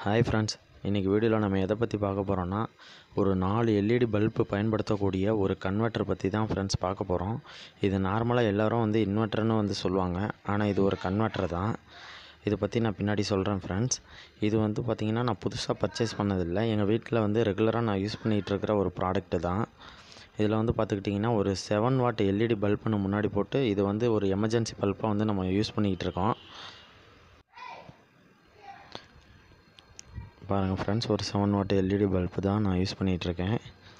hi friends இன்றைக்கி வீடியோவில் நம்ம எதை பற்றி பார்க்க போகிறோன்னா ஒரு நாலு எல்இடி பல்பு பயன்படுத்தக்கூடிய ஒரு கன்வெர்ட்டர் பற்றி தான் ஃப்ரெண்ட்ஸ் பார்க்க போகிறோம் இது நார்மலாக எல்லோரும் வந்து இன்வெர்ட்டர்னு வந்து சொல்லுவாங்க ஆனால் இது ஒரு கன்வெர்ட்டர் தான் இதை பற்றி நான் பின்னாடி சொல்கிறேன் ஃப்ரெண்ட்ஸ் இது வந்து பார்த்திங்கன்னா நான் புதுசாக பர்ச்சேஸ் பண்ணதில்லை எங்கள் வீட்டில் வந்து ரெகுலராக நான் யூஸ் பண்ணிகிட்டு இருக்கிற ஒரு ப்ராடக்ட்டு தான் இதில் வந்து பார்த்துக்கிட்டிங்கன்னா ஒரு செவன் வாட் எல்இடி பல்புன்னு முன்னாடி போட்டு இது வந்து ஒரு எமர்ஜென்சி பல்பாக வந்து நம்ம யூஸ் பண்ணிக்கிட்டு இருக்கோம் பாருங்கள் ஃப்ரெண்ட்ஸ் ஒரு செவன் வாட் எல்இடி பல்பு தான் நான் யூஸ் பண்ணிகிட்ருக்கேன்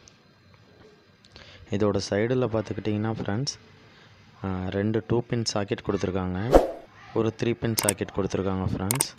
இதோட சைடில் பார்த்துக்கிட்டிங்கன்னா ஃப்ரெண்ட்ஸ் ரெண்டு டூ பின் சாக்கெட் கொடுத்துருக்காங்க ஒரு த்ரீ பின் சாக்கெட் கொடுத்துருக்காங்க ஃப்ரெண்ட்ஸ்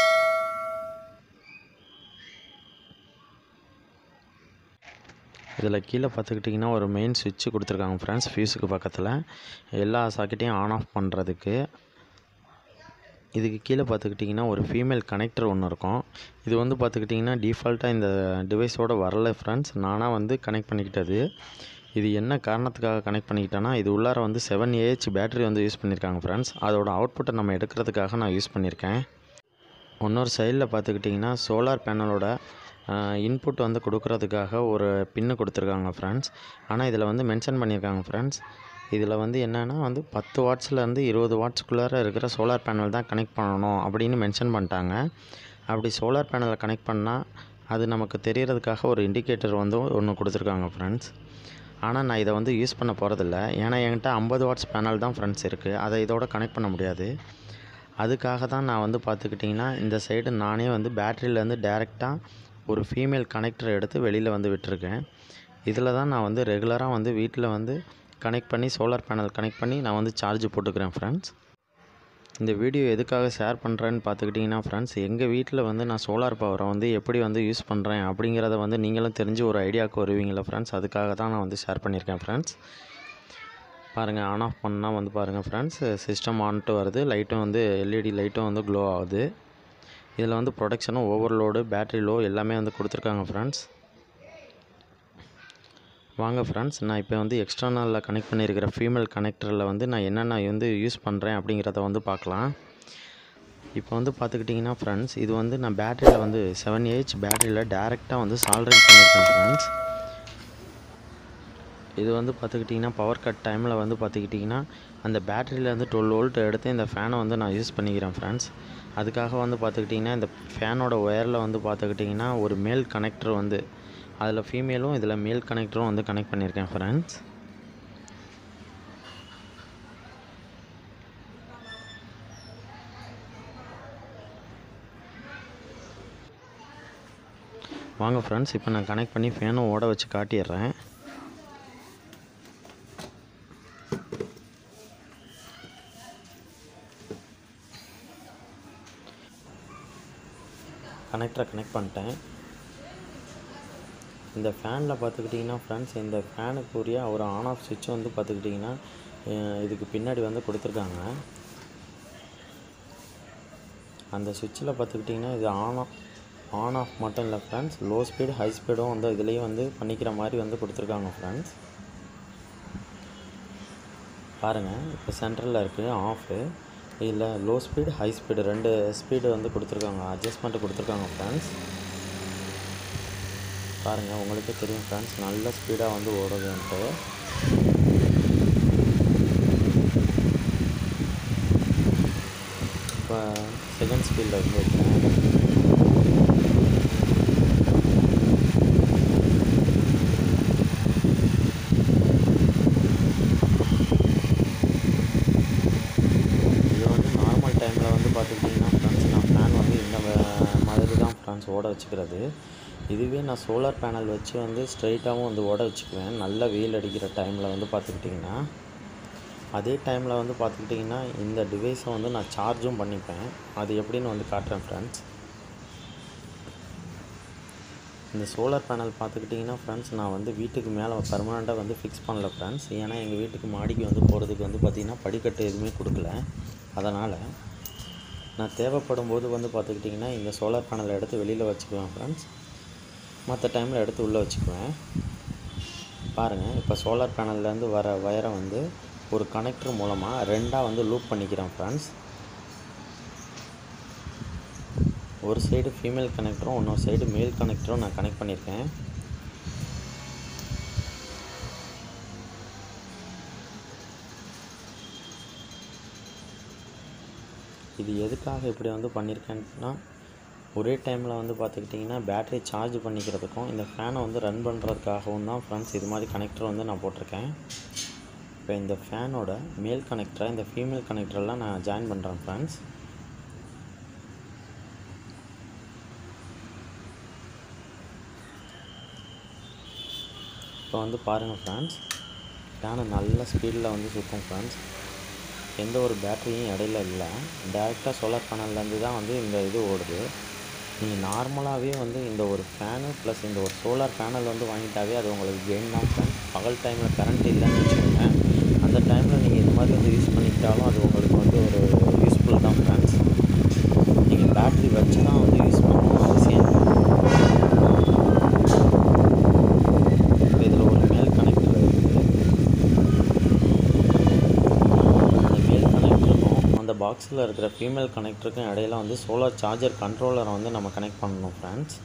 இதில் கீழே பார்த்துக்கிட்டிங்கன்னா ஒரு மெயின் சுவிட்சு கொடுத்துருக்காங்க ஃப்ரெண்ட்ஸ் ஃபியூஸுக்கு பக்கத்தில் எல்லா சாக்கெட்டையும் ஆன் ஆஃப் பண்ணுறதுக்கு இதுக்கு கீழே பார்த்துக்கிட்டிங்கன்னா ஒரு ஃபீமேல் கனெக்டர் ஒன்று இருக்கும் இது வந்து பார்த்துக்கிட்டிங்கன்னா டிஃபால்ட்டாக இந்த டிவைஸோடு வரல ஃப்ரெண்ட்ஸ் நானாக வந்து கனெக்ட் பண்ணிக்கிட்டது இது என்ன காரணத்துக்காக கனெக்ட் பண்ணிக்கிட்டேன்னா இது உள்ளார வந்து செவன் ஏஹெச் பேட்டரி வந்து யூஸ் பண்ணியிருக்காங்க ஃப்ரெண்ட்ஸ் அதோட அவுட்புட்டை நம்ம எடுக்கிறதுக்காக நான் யூஸ் பண்ணியிருக்கேன் இன்னொரு சைடில் பார்த்துக்கிட்டிங்கன்னா சோலார் பேனலோட இன்புட் வந்து கொடுக்குறதுக்காக ஒரு பின்னு கொடுத்துருக்காங்க ஃப்ரெண்ட்ஸ் ஆனால் இதில் வந்து மென்ஷன் பண்ணியிருக்காங்க ஃப்ரெண்ட்ஸ் இதில் வந்து என்னென்னா வந்து பத்து வாட்ஸ்லேருந்து இருபது வாட்ஸ்குள்ளார இருக்கிற சோலார் பேனல் தான் கனெக்ட் பண்ணணும் அப்படின்னு மென்ஷன் பண்ணிட்டாங்க அப்படி சோலார் பேனலை கனெக்ட் பண்ணால் அது நமக்கு தெரியறதுக்காக ஒரு இண்டிகேட்டர் வந்து ஒன்று கொடுத்துருக்காங்க ஃப்ரெண்ட்ஸ் ஆனால் நான் இதை வந்து யூஸ் பண்ண போகிறதில்ல ஏன்னா என்கிட்ட ஐம்பது வாட்ஸ் பேனல் தான் ஃப்ரெண்ட்ஸ் இருக்குது அதை இதோட கனெக்ட் பண்ண முடியாது அதுக்காக தான் நான் வந்து பார்த்துக்கிட்டிங்கன்னா இந்த சைடு நானே வந்து பேட்டரியிலேருந்து டேரெக்டாக ஒரு ஃபீமேல் கனெக்டர் எடுத்து வெளியில் வந்து விட்டுருக்கேன் இதில் தான் நான் வந்து ரெகுலராக வந்து வீட்டில் வந்து கனெக்ட் பண்ணி சோலார் பேனல் கனெக்ட் பண்ணி நான் வந்து சார்ஜ் போட்டுக்கிறேன் ஃப்ரெண்ட்ஸ் இந்த வீடியோ எதுக்காக ஷேர் பண்ணுறேன்னு பார்த்துக்கிட்டிங்கன்னா ஃப்ரெண்ட்ஸ் எங்கள் வீட்டில் வந்து நான் சோலார் பவரை வந்து எப்படி வந்து யூஸ் பண்ணுறேன் அப்படிங்கிறத வந்து நீங்களும் தெரிஞ்சு ஒரு ஐடியாவுக்கு வருவீங்களா ஃப்ரெண்ட்ஸ் அதுக்காக தான் நான் வந்து ஷேர் பண்ணியிருக்கேன் ஃப்ரெண்ட்ஸ் பாருங்கள் ஆன் ஆஃப் பண்ணால் வந்து பாருங்கள் ஃப்ரெண்ட்ஸ் சிஸ்டம் ஆன்ட்டு வருது லைட்டும் வந்து எல்இடி லைட்டும் வந்து க்ளோ ஆகுது இதில் வந்து ப்ரொடக்ஷனும் ஓவர்லோடு பேட்ரி லோ எல்லாமே வந்து கொடுத்துருக்காங்க ஃப்ரெண்ட்ஸ் வாங்க ஃப்ரெண்ட்ஸ் நான் இப்போ வந்து எக்ஸ்டர்னலில் கனெக்ட் பண்ணியிருக்கிற ஃபீமேல் கனெக்டரில் வந்து நான் என்னென்ன வந்து யூஸ் பண்ணுறேன் அப்படிங்கிறத வந்து பார்க்கலாம் இப்போ வந்து பார்த்துக்கிட்டிங்கன்னா ஃப்ரெண்ட்ஸ் இது வந்து நான் பேட்டரியில் வந்து செவன் ஏஹெச் பேட்டரியில் டேரெக்டாக வந்து சால்ட்ரிங் பண்ணியிருக்கேன் ஃப்ரெண்ட்ஸ் இது வந்து பார்த்துக்கிட்டிங்கன்னா பவர் கட் டைமில் வந்து பார்த்துக்கிட்டிங்கன்னா அந்த பேட்டரியிலேருந்து டுவெல் வோல்ட் எடுத்து இந்த ஃபேனை வந்து நான் யூஸ் பண்ணிக்கிறேன் ஃப்ரெண்ட்ஸ் அதுக்காக வந்து பார்த்துக்கிட்டிங்கன்னா இந்த ஃபேனோட ஒயரில் வந்து பார்த்துக்கிட்டிங்கன்னா ஒரு மேல் கனெக்டர் வந்து அதில் ஃபீமேலும் இதில் மேல் கனெக்டரும் வந்து கனெக்ட் பண்ணியிருக்கேன் ஃப்ரெண்ட்ஸ் வாங்க ஃப்ரெண்ட்ஸ் இப்போ நான் கனெக்ட் பண்ணி ஃபேனும் ஓட வச்சு காட்டிடுறேன் கனெக்டரை கனெக்ட் பண்ணிட்டேன் இந்த ஃபேனில் பார்த்துக்கிட்டிங்கன்னா ஃப்ரெண்ட்ஸ் இந்த ஃபேனுக்குரிய ஒரு ஆன் ஆஃப் சுவிட்ச் வந்து பார்த்துக்கிட்டிங்கன்னா இதுக்கு பின்னாடி வந்து கொடுத்துருக்காங்க அந்த சுவிட்சில் பார்த்துக்கிட்டிங்கன்னா இது ஆன் ஆஃப் ஆன் ஆஃப் மட்டும் இல்லை ஃப்ரெண்ட்ஸ் லோ ஸ்பீடு ஹை ஸ்பீடும் வந்து இதுலேயும் வந்து பண்ணிக்கிற மாதிரி வந்து கொடுத்துருக்காங்க ஃப்ரெண்ட்ஸ் பாருங்கள் இப்போ சென்டரில் இருக்குது ஆஃபு இதில் லோ ஸ்பீடு ஹை ஸ்பீடு ரெண்டு ஸ்பீடு வந்து கொடுத்துருக்காங்க அட்ஜஸ்ட்மெண்ட்டு கொடுத்துருக்காங்க ஃப்ரெண்ட்ஸ் பாருங்கள் உங்களுக்கே தெரியும் ஃப்ரெண்ட்ஸ் நல்ல ஸ்பீடாக வந்து ஓடுதுன்ட்டு இப்போ செகண்ட் ஸ்பீடில் இருந்து வைக்கிறேன் இது வந்து நார்மல் டைமில் வந்து பார்த்துக்கிட்டிங்கன்னா ஃப்ரெண்ட்ஸ் நான் ஃபேன் வந்து இந்த மாதிரி தான் ஃப்ரெண்ட்ஸ் ஓட வச்சுக்கிறது இதுவே நான் சோலார் பேனல் வச்சு வந்து ஸ்ட்ரைட்டாகவும் வந்து ஓட வச்சுக்குவேன் நல்ல வெயில் அடிக்கிற டைமில் வந்து பார்த்துக்கிட்டிங்கன்னா அதே டைமில் வந்து பார்த்துக்கிட்டிங்கன்னா இந்த டிவைஸை வந்து நான் சார்ஜும் பண்ணிப்பேன் அது எப்படின்னு வந்து காட்டுறேன் ஃப்ரெண்ட்ஸ் இந்த சோலார் பேனல் பார்த்துக்கிட்டிங்கன்னா ஃப்ரெண்ட்ஸ் நான் வந்து வீட்டுக்கு மேலே பர்மனெண்ட்டாக வந்து ஃபிக்ஸ் பண்ணல ஃப்ரெண்ட்ஸ் ஏன்னா எங்கள் வீட்டுக்கு மாடிக்கு வந்து போகிறதுக்கு வந்து பார்த்திங்கன்னா படிக்கட்டு எதுவுமே கொடுக்கல அதனால் நான் தேவைப்படும் போது வந்து பார்த்துக்கிட்டிங்கன்னா இந்த சோலார் பேனலை எடுத்து வெளியில் வச்சுக்குவேன் ஃப்ரெண்ட்ஸ் மற்ற டைமில் எடுத்து உள்ளே வச்சுக்குவேன் பாருங்கள் இப்போ சோலார் பேனல்லேருந்து வர வயரை வந்து ஒரு கனெக்டர் மூலமாக ரெண்டாக வந்து லூப் பண்ணிக்கிறேன் ஃப்ரெண்ட்ஸ் ஒரு சைடு ஃபீமேல் கனெக்டரும் இன்னொரு சைடு மேல் கனெக்டரும் நான் கனெக்ட் பண்ணியிருக்கேன் இது எதுக்காக இப்படி வந்து பண்ணியிருக்கேன்னா ஒரே டைமில் வந்து பார்த்துக்கிட்டிங்கன்னா பேட்டரி சார்ஜ் பண்ணிக்கிறதுக்கும் இந்த ஃபேனை வந்து ரன் பண்ணுறதுக்காகவும் தான் ஃப்ரெண்ட்ஸ் இது மாதிரி கனெக்டர் வந்து நான் போட்டிருக்கேன் இப்போ இந்த ஃபேனோட மேல் கனெக்டரை இந்த ஃபீமேல் கனெக்டரெல்லாம் நான் ஜாயின் பண்ணுறேன் ஃப்ரெண்ட்ஸ் இப்போ வந்து பாருங்கள் ஃப்ரெண்ட்ஸ் ஃபேனு நல்ல ஸ்பீடில் வந்து சுற்றும் ஃப்ரெண்ட்ஸ் எந்த ஒரு பேட்டரியும் இடையில இல்லை டேரெக்டாக சோலார் பேனல்லேருந்து தான் வந்து இந்த இது ஓடுது நீங்கள் நார்மலாகவே வந்து இந்த ஒரு ஃபேனு ப்ளஸ் இந்த ஒரு சோலார் பேனல் வந்து வாங்கிட்டாவே அது உங்களுக்கு கெயின் தான் ஃப்ரெண்ட்ஸ் பகல் டைமில் கரண்ட் இல்லைன்னு வச்சுக்கோங்க அந்த டைமில் நீங்கள் இது மாதிரி வந்து யூஸ் பண்ணிக்கிட்டாலும் அது உங்களுக்கு வந்து ஒரு யூஸ்ஃபுல் தான் ஃப்ரெண்ட்ஸ் நீங்கள் பேட்டரி வச்சு தான் வந்து யூஸ் பண்ணணும் அவசியம் இதில் ஒரு மேல் கனெக்டர் இருக்குது அந்த மேல் கனெக்டருக்கும் அந்த பாக்ஸில் இருக்கிற ஃபீமேல் கனெக்டருக்கும் இடையில வந்து சோலார் சார்ஜர் கண்ட்ரோலரை வந்து நம்ம கனெக்ட் பண்ணணும் ஃப்ரெண்ட்ஸ்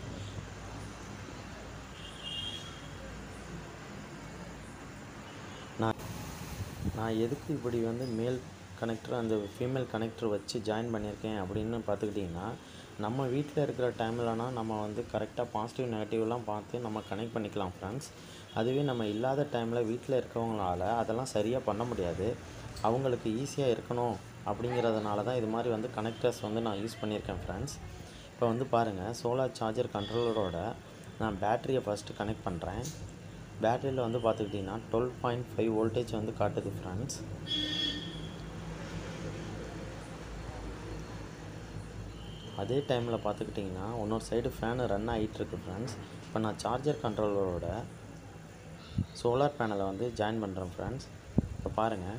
நான் நான் எதுக்கு இப்படி வந்து மேல் கனெக்டர் அந்த ஃபீமேல் கனெக்டர் வச்சு ஜாயின் பண்ணியிருக்கேன் அப்படின்னு பார்த்துக்கிட்டிங்கன்னா நம்ம வீட்டில் இருக்கிற டைம்லனா நம்ம வந்து கரெக்டாக பாசிட்டிவ் நெகட்டிவ்லாம் பார்த்து நம்ம கனெக்ட் பண்ணிக்கலாம் ஃப்ரெண்ட்ஸ் அதுவே நம்ம இல்லாத டைமில் வீட்டில் இருக்கவங்களால அதெல்லாம் சரியாக பண்ண முடியாது அவங்களுக்கு ஈஸியாக இருக்கணும் அப்படிங்கிறதுனால தான் இது மாதிரி வந்து கனெக்டர்ஸ் வந்து நான் யூஸ் பண்ணியிருக்கேன் ஃப்ரெண்ட்ஸ் இப்போ வந்து பாருங்கள் சோலார் சார்ஜர் கண்ட்ரோலரோட நான் பேட்டரியை ஃபஸ்ட்டு கனெக்ட் பண்ணுறேன் பேட்டரியில் வந்து பார்த்துக்கிட்டிங்கன்னா டுவெல் பாயிண்ட் ஃபைவ் வோல்டேஜ் வந்து காட்டுது ஃப்ரெண்ட்ஸ் அதே டைமில் பார்த்துக்கிட்டிங்கன்னா இன்னொரு சைடு ஃபேனு ரன் ஆகிட்டுருக்கு ஃப்ரெண்ட்ஸ் இப்போ நான் சார்ஜர் கண்ட்ரோலரோட சோலார் பேனலை வந்து ஜாயின் பண்ணுறேன் ஃப்ரெண்ட்ஸ் இப்போ பாருங்கள்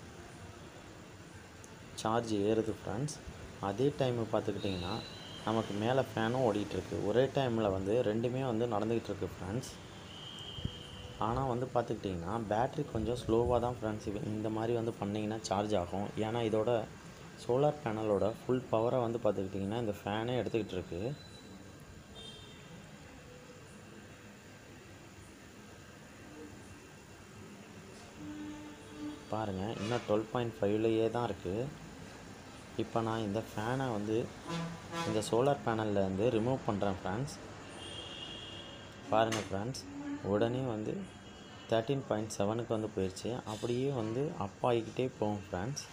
சார்ஜ் ஏறுது ஃப்ரெண்ட்ஸ் அதே டைம் பார்த்துக்கிட்டிங்கன்னா நமக்கு மேலே ஃபேனும் ஓடிட்டுருக்கு ஒரே டைமில் வந்து ரெண்டுமே வந்து நடந்துக்கிட்டு இருக்கு ஃப்ரெண்ட்ஸ் ஆனால் வந்து பார்த்துக்கிட்டிங்கன்னா பேட்ரி கொஞ்சம் ஸ்லோவாக தான் ஃப்ரெண்ட்ஸ் இந்த மாதிரி வந்து பண்ணிங்கன்னா சார்ஜ் ஆகும் ஏன்னா இதோட சோலார் பேனலோட ஃபுல் பவரை வந்து பார்த்துக்கிட்டிங்கன்னா இந்த ஃபேனே எடுத்துக்கிட்டு இருக்கு பாருங்கள் இன்னும் டுவெல் பாயிண்ட் ஃபைவ்லையே தான் இருக்குது இப்போ நான் இந்த ஃபேனை வந்து இந்த சோலார் பேனல்லேருந்து ரிமூவ் பண்ணுறேன் ஃப்ரெண்ட்ஸ் பாருங்கள் ஃப்ரெண்ட்ஸ் உடனே வந்து தேர்ட்டீன் பாயிண்ட் செவனுக்கு வந்து போயிடுச்சு அப்படியே வந்து அப் ஆகிக்கிட்டே போகும் ஃப்ரெண்ட்ஸ்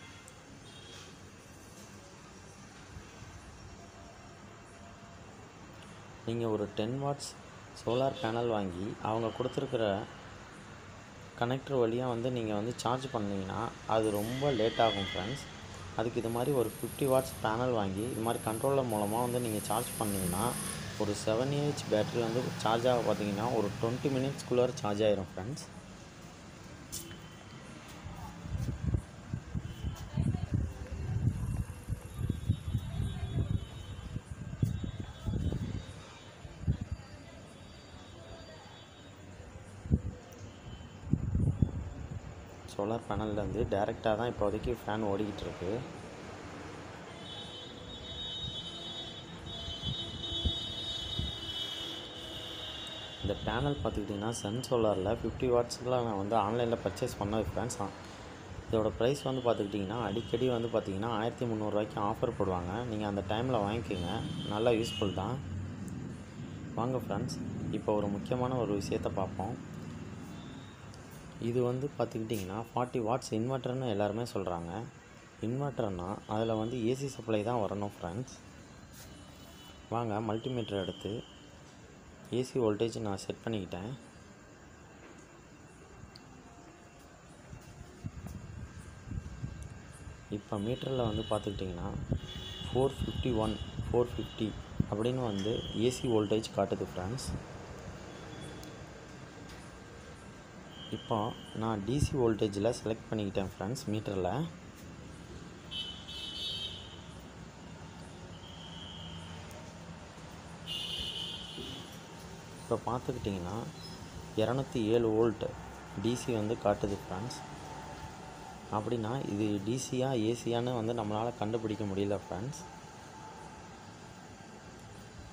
நீங்கள் ஒரு டென் வாட்ஸ் சோலார் பேனல் வாங்கி அவங்க கொடுத்துருக்குற கனெக்டர் வழியாக வந்து நீங்கள் வந்து சார்ஜ் பண்ணீங்கன்னா அது ரொம்ப லேட் ஆகும் ஃப்ரெண்ட்ஸ் அதுக்கு இது மாதிரி ஒரு ஃபிஃப்டி வாட்ஸ் பேனல் வாங்கி இது மாதிரி கண்ட்ரோலர் மூலமாக வந்து நீங்கள் சார்ஜ் பண்ணிங்கன்னா ஒரு செவன் ஏஹெச் பேட்டரி வந்து சார்ஜ் ஆக பார்த்தீங்கன்னா ஒரு டுவெண்ட்டி மினிட்ஸ்க்குள்ளே சார்ஜ் ஆயிரும் ஃப்ரெண்ட்ஸ் சோலார் பேனல்லேருந்து டேரெக்டாக தான் இப்போதைக்கு ஃபேன் ஓடிக்கிட்டு இருக்கு இந்த பேனல் பார்த்துக்கிட்டிங்கன்னா சன் சோலாரில் ஃபிஃப்டி வாட்ஸ்க்குலாம் நான் வந்து ஆன்லைனில் பர்ச்சேஸ் பண்ணது ஃப்ரெண்ட்ஸ் இதோட ப்ரைஸ் வந்து பார்த்துக்கிட்டிங்கன்னா அடிக்கடி வந்து பார்த்திங்கன்னா ஆயிரத்தி முந்நூறுரூவாய்க்கு ஆஃபர் போடுவாங்க நீங்கள் அந்த டைமில் வாங்கிக்கோங்க நல்லா யூஸ்ஃபுல் தான் வாங்க ஃப்ரெண்ட்ஸ் இப்போ ஒரு முக்கியமான ஒரு விஷயத்தை பார்ப்போம் இது வந்து பார்த்துக்கிட்டிங்கன்னா ஃபார்ட்டி வாட்ஸ் இன்வெர்ட்டர்னு எல்லாருமே சொல்கிறாங்க இன்வெர்ட்டர்னால் அதில் வந்து ஏசி சப்ளை தான் வரணும் ஃப்ரெண்ட்ஸ் வாங்க மல்டிமீட்டர் எடுத்து ஏசி வோல்டேஜ் நான் செட் பண்ணிக்கிட்டேன் இப்போ மீட்டரில் வந்து பார்த்துக்கிட்டிங்கன்னா four fifty one four fifty அப்படின்னு வந்து ஏசி வோல்டேஜ் காட்டுது ஃப்ரெண்ட்ஸ் இப்போ நான் டிசி வோல்டேஜில் செலக்ட் பண்ணிக்கிட்டேன் ஃப்ரெண்ட்ஸ் மீட்டரில் இப்போ பார்த்துக்கிட்டிங்கன்னா இரநூத்தி ஏழு வோல்ட் டிசி வந்து காட்டுது ஃப்ரெண்ட்ஸ் அப்படின்னா இது டிசியா ஏசியான்னு வந்து நம்மளால் கண்டுபிடிக்க முடியல ஃப்ரெண்ட்ஸ்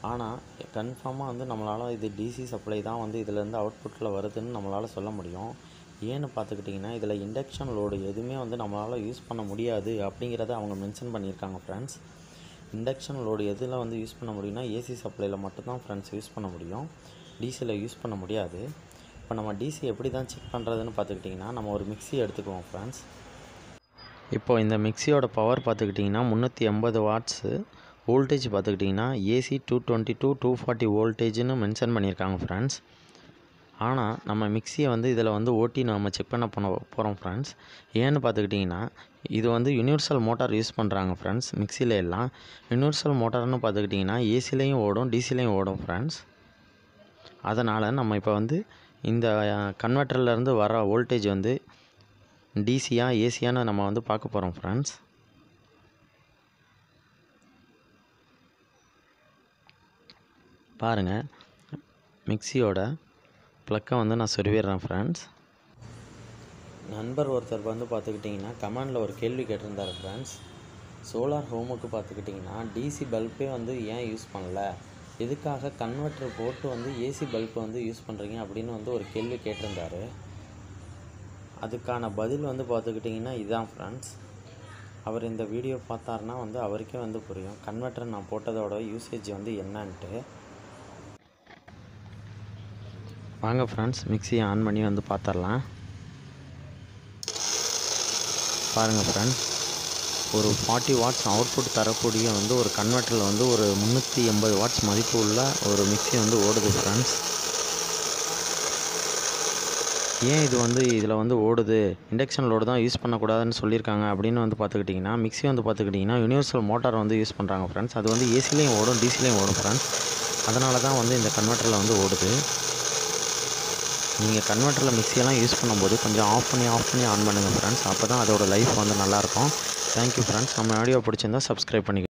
ஆனால் கன்ஃபார்மாக வந்து நம்மளால் இது டிசி சப்ளை தான் வந்து இதிலேருந்து அவுட்புட்டில் வருதுன்னு நம்மளால் சொல்ல முடியும் ஏன்னு பார்த்துக்கிட்டிங்கன்னா இதில் இண்டக்ஷன் லோடு எதுவுமே வந்து நம்மளால் யூஸ் பண்ண முடியாது அப்படிங்கிறத அவங்க மென்ஷன் பண்ணியிருக்காங்க ஃப்ரெண்ட்ஸ் இண்டக்ஷன் லோடு எதில் வந்து யூஸ் பண்ண முடியும்னா ஏசி சப்ளையில் மட்டும்தான் ஃப்ரெண்ட்ஸ் யூஸ் பண்ண முடியும் டிசியில் யூஸ் பண்ண முடியாது இப்போ நம்ம டிசி எப்படி தான் செக் பண்ணுறதுன்னு பார்த்துக்கிட்டிங்கன்னா நம்ம ஒரு மிக்ஸி எடுத்துக்குவோம் ஃப்ரெண்ட்ஸ் இப்போ இந்த மிக்ஸியோட பவர் பார்த்துக்கிட்டிங்கன்னா முந்நூற்றி எண்பது வாட்ஸு வோல்டேஜ் பார்த்துக்கிட்டிங்கன்னா AC two twenty two two forty வோல்டேஜ்னு மென்ஷன் பண்ணியிருக்காங்க ஃப்ரெண்ட்ஸ் ஆனால் நம்ம மிக்ஸியை வந்து இதில் வந்து ஓட்டி நம்ம செக் பண்ண போன போகிறோம் ஃப்ரெண்ட்ஸ் ஏன்னு பார்த்துக்கிட்டிங்கன்னா இது வந்து யூனிவர்சல் மோட்டார் யூஸ் பண்ணுறாங்க ஃப்ரெண்ட்ஸ் மிக்சியில் எல்லாம் யூனிவர்சல் மோட்டார்னு பார்த்துக்கிட்டிங்கன்னா ஏசிலையும் ஓடும் டிசிலையும் ஓடும் ஃப்ரெண்ட்ஸ் அதனால் நம்ம இப்போ வந்து இந்த கன்வெர்ட்டர்லேருந்து வர வோல்டேஜ் வந்து டிசியா ஏசியான்னு நம்ம வந்து பார்க்க போகிறோம் ஃப்ரெண்ட்ஸ் பாருங்கள் மிக்சியோட ப்ளக்கை வந்து நான் சொருவிடுறேன் ஃப்ரெண்ட்ஸ் நண்பர் ஒருத்தர் வந்து பார்த்துக்கிட்டிங்கன்னா கமெண்டில் ஒரு கேள்வி கேட்டிருந்தார் ஃப்ரெண்ட்ஸ் சோலார் ஹோமுக்கு பார்த்துக்கிட்டிங்கன்னா டிசி பல்பே வந்து ஏன் யூஸ் பண்ணல எதுக்காக கன்வெர்ட்டர் போட்டு வந்து ஏசி பல்பை வந்து யூஸ் பண்ணுறீங்க அப்படின்னு வந்து ஒரு கேள்வி கேட்டிருந்தாரு அதுக்கான பதில் வந்து பார்த்துக்கிட்டிங்கன்னா இதுதான் ஃப்ரெண்ட்ஸ் அவர் இந்த வீடியோ பார்த்தாருன்னா வந்து அவருக்கே வந்து புரியும் கன்வெர்ட்டர் நான் போட்டதோட யூசேஜ் வந்து என்னன்ட்டு வாங்க ஃப்ரெண்ட்ஸ் மிக்ஸியை ஆன் பண்ணி வந்து பார்த்துடலாம் பாருங்கள் ஃப்ரெண்ட்ஸ் ஒரு ஃபார்ட்டி வாட்ஸ் அவுட்புட் தரக்கூடிய வந்து ஒரு கன்வெர்ட்டரில் வந்து ஒரு முந்நூற்றி எண்பது வாட்ஸ் மதிப்பு உள்ள ஒரு மிக்ஸி வந்து ஓடுது ஃப்ரெண்ட்ஸ் ஏன் இது வந்து இதில் வந்து ஓடுது இண்டக்ஷன் லோடு தான் யூஸ் பண்ணக்கூடாதுன்னு சொல்லியிருக்காங்க அப்படின்னு வந்து பார்த்துக்கிட்டிங்கன்னா மிக்ஸி வந்து பார்த்துக்கிட்டிங்கன்னா யூனிவர்சல் மோட்டார் வந்து யூஸ் பண்ணுறாங்க ஃப்ரெண்ட்ஸ் அது வந்து ஏசிலையும் ஓடும் டிசிலையும் ஓடும் ஃப்ரெண்ட்ஸ் அதனால தான் வந்து இந்த கன்வெர்ட்டரில் வந்து ஓடுது நீங்கள் கன்வெர்ட்டரில் மிக்ஸியெல்லாம் யூஸ் பண்ணும்போது கொஞ்சம் ஆஃப் பண்ணி ஆஃப் பண்ணி ஆன் பண்ணுங்கள் ஃப்ரெண்ட்ஸ் அப்போ தான் அதோட லைஃப் வந்து நல்லாயிருக்கும் தேங்க்யூ ஃப்ரெண்ட்ஸ் நம்ம ஆடியோ பிடிச்சிருந்தா சப்ஸ்கிரைப் பண்ணிக்க